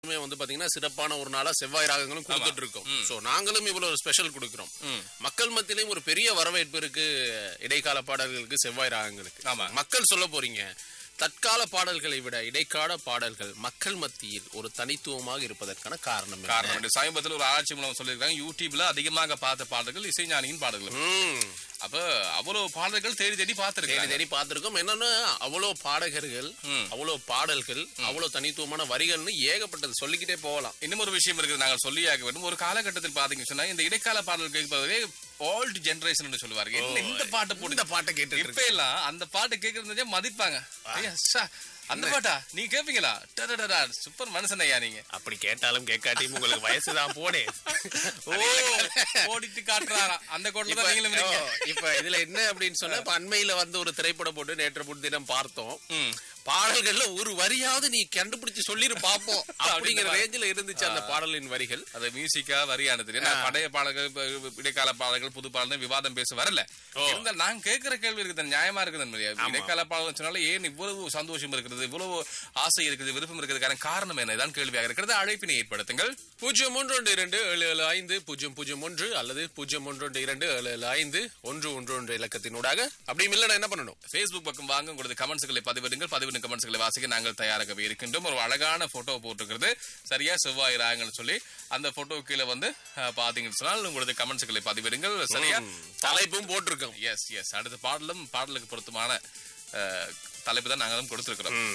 எப்பவுமே வந்து பாத்தீங்கன்னா சிறப்பான ஒரு நாளா செவ்வாய் ராகங்களும் கொடுத்துட்டு இருக்கோம் சோ நாங்களும் இவ்வளவு ஸ்பெஷல் கொடுக்கிறோம் மக்கள் மத்தியிலும் ஒரு பெரிய வரவேற்பு இருக்கு இடைக்கால பாடல்களுக்கு செவ்வாய் ராகங்களுக்கு ஆமா. மக்கள் சொல்ல போறீங்க தற்கால பாடல்களை விட இடைக்கால பாடல்கள் மக்கள் மத்தியில் ஒரு தனித்துவமாக இருப்பதற்கான காரணம் என்ன? காரணம் உண்டு. சமீபத்தில் ஒரு ஆராய்ச்சி மூலம் சொல்லியிருக்காங்க யூடியூப்ல அதிகமாக பார்த்த பாடல்கள் இசைஞானியின் பாடல்கள் ம். அப்ப அவ்வளவு பாடல்கள் தேடி தேடி தேடி பார்த்திருக்காங்க தேடி பார்த்திருக்கோம் என்னன்னா அவ்வளவு பாடகர்கள் அவ்வளவு பாடல்கள் அவ்வளவு தனித்துவமான வரிகள்னு ஏகப்பட்டது சொல்லிக்கிட்டே போகலாம் இன்னும் ஒரு விஷயம் இருக்குது நாங்கள் சொல்லியாக வேண்டும் ஒரு காலகட்டத்தில் பாத்தீங்கன்னு சொன்னா இந்த இடைக்கால பாடல் கேட்பதே ஓல்டு ஜெனரேஷன் சொல்லுவாரு என்ன இந்த பாட்டு போட்டு இந்த பாட்டை கேட்டு இப்ப எல்லாம் அந்த பாட்டு கேக்குறது மதிப்பாங்க ஐயா, ச்சா, அந்த பாட்டா நீ கேப்பீங்களா டடடடா, சூப்பர் மனுஷன் ஐயா நீங்க அப்படி கேட்டாலும் கேட்காட்டியும் உங்களுக்கு வயசுதான் போனே ஓ ஓடிட்டு காட்டுறாராம் அந்த கோட்ல இப்ப தான் நீங்களும் இருக்கீங்க. ஓ, இப்ப இதுல என்ன அப்படின்னு சொன்னா இப்ப அண்மையில வந்து ஒரு திரைப்படம் போட்டு நேற்று முன்தினம் பார்த்தோம் ம். பாடல்கள்ல ஒரு வரியாவது நீ கண்டுபிடிச்சு சொல்லிரு பாப்போம் அப்படிங்கிற ரேஞ்சில இருந்துச்சு அந்த பாடலின் வரிகள் அது மியூசிக்கா வரியானது தெரியும் நான் பழைய பாடல்கள் இப்ப இடைக்கால பாடல்கள் புது பாடல்கள் விவாதம் பேச வரல இருந்தால் நான் கேட்கிற கேள்வி இருக்குது நியாயமா இருக்குது இல்லையா? இடைக்கால பாடல் சொன்னாலும் ஏன் இவ்வளவு சந்தோஷம் இருக்கிறது இவ்வளவு ஆசை இருக்குது விருப்பம் இருக்கிறதுக்கான காரணம் என்ன இதான் கேள்வியாக இருக்கிறது அழைப்பினை ஏற்படுத்துங்கள் பூஜ்ஜியம் ஒன்று ஒன்று இரண்டு ஏழு ஏழு ஐந்து பூஜ்ஜியம் பூஜ்ஜியம் ஒன்று அல்லது பூஜ்ஜியம் ஒன்று ஒன்று இரண்டு ஏழு ஏழு ஐந்து ஒன்று ஒன்று ஒன்று இலக்கத்தினூடாக அப்படியும் இல்லைன்னா என்ன பண்ணணும் Facebook பக்கம் வாங்க உங்களது கமெண்ட்ஸ்களை பதிவிடுங்கள் பதிவிடும் கமெண்ட்ஸ்களை வாசிக்க நாங்கள் தயாராகவே இருக்கின்றோம் ஒரு அழகான போட்டோ போட்டிருக்கிறது சரியா செவ்வாய் ராகங்கள்னு சொல்லி அந்த போட்டோ கீழே வந்து அஹ், பாத்தீங்கன்னு சொன்னால் உங்களது கமெண்ட்ஸ்களை பதிவிடுங்கள் சரியா தலைப்பும் போட்டிருக்கோம் எஸ் எஸ் அடுத்த பாடலும் பாடலுக்கு பொருத்தமான அஹ், தலைப்பு தான் நாங்களும் கொடுத்திருக்கிறோம்